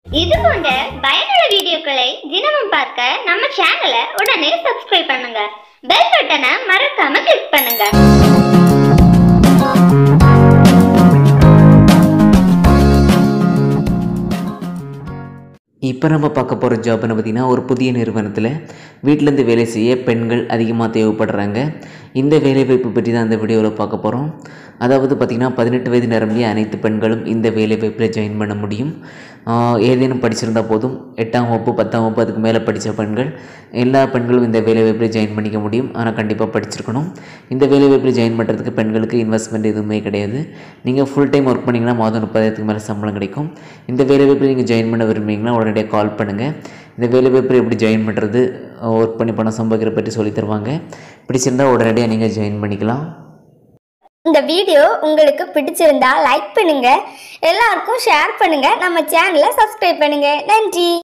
இது போன்ற பயனுள்ள வீடியோக்களை தினமும் பார்க்க நம்ம சேனலை உடனே சப்ஸ்கிரைப் பண்ணுங்க பெல் பட்டனை மறக்காம கிளிக் பண்ணுங்க இப்போ நம்ம பார்க்க போகிற ஜாப்னு பார்த்திங்கன்னா ஒரு புதிய நிறுவனத்தில் வீட்டிலேருந்து வேலை செய்ய பெண்கள் அதிகமாக தேவைப்படுறாங்க இந்த வேலைவாய்ப்பு பற்றி தான் இந்த வீடியோவில் பார்க்க போகிறோம் அதாவது பார்த்திங்கன்னா பதினெட்டு வயது நிரம்பிய அனைத்து பெண்களும் இந்த வேலைவாய்ப்பில் ஜாயின் பண்ண முடியும் ஆஹ் ஏதேனும் படிச்சிருந்தால் போதும் எட்டாம் வகுப்பு பத்தாம் வகுப்பு அதுக்கு மேலே படித்த பெண்கள் எல்லா பெண்களும் இந்த வேலைவாய்ப்பில் ஜாயின் பண்ணிக்க முடியும் ஆனால் கண்டிப்பாக படிச்சிருக்கணும் இந்த வேலைவாய்ப்பில் ஜாயின் பண்ணுறதுக்கு பெண்களுக்கு இன்வெஸ்ட்மெண்ட் எதுவுமே கிடையாது நீங்கள் ஃபுல் டைம் ஒர்க் பண்ணிங்கன்னா மாதம் முப்பதாயிரத்துக்கு மேலே சம்பளம் கிடைக்கும் இந்த வேலைவாய்ப்பில் நீங்கள் ஜாயின் பண்ண விரும்புறீங்கன்னா உடனடியாக கால் பண்ணுங்கள் இந்த வேலைவாய்ப்பில் எப்படி ஜாயின் பண்ணுறது ஒர்க் பண்ணி பணம் சம்பாதிக்கிற பற்றி சொல்லி தருவாங்க பிடிச்சிருந்தா உடனடியாக நீங்கள் ஜாயின் பண்ணிக்கலாம் இந்த வீடியோ உங்களுக்கு பிடிச்சிருந்தா லைக் பண்ணுங்க எல்லாருக்கும் ஷேர் பண்ணுங்க நம்ம சேனலை சப்ஸ்கிரைப் பண்ணுங்க நன்றி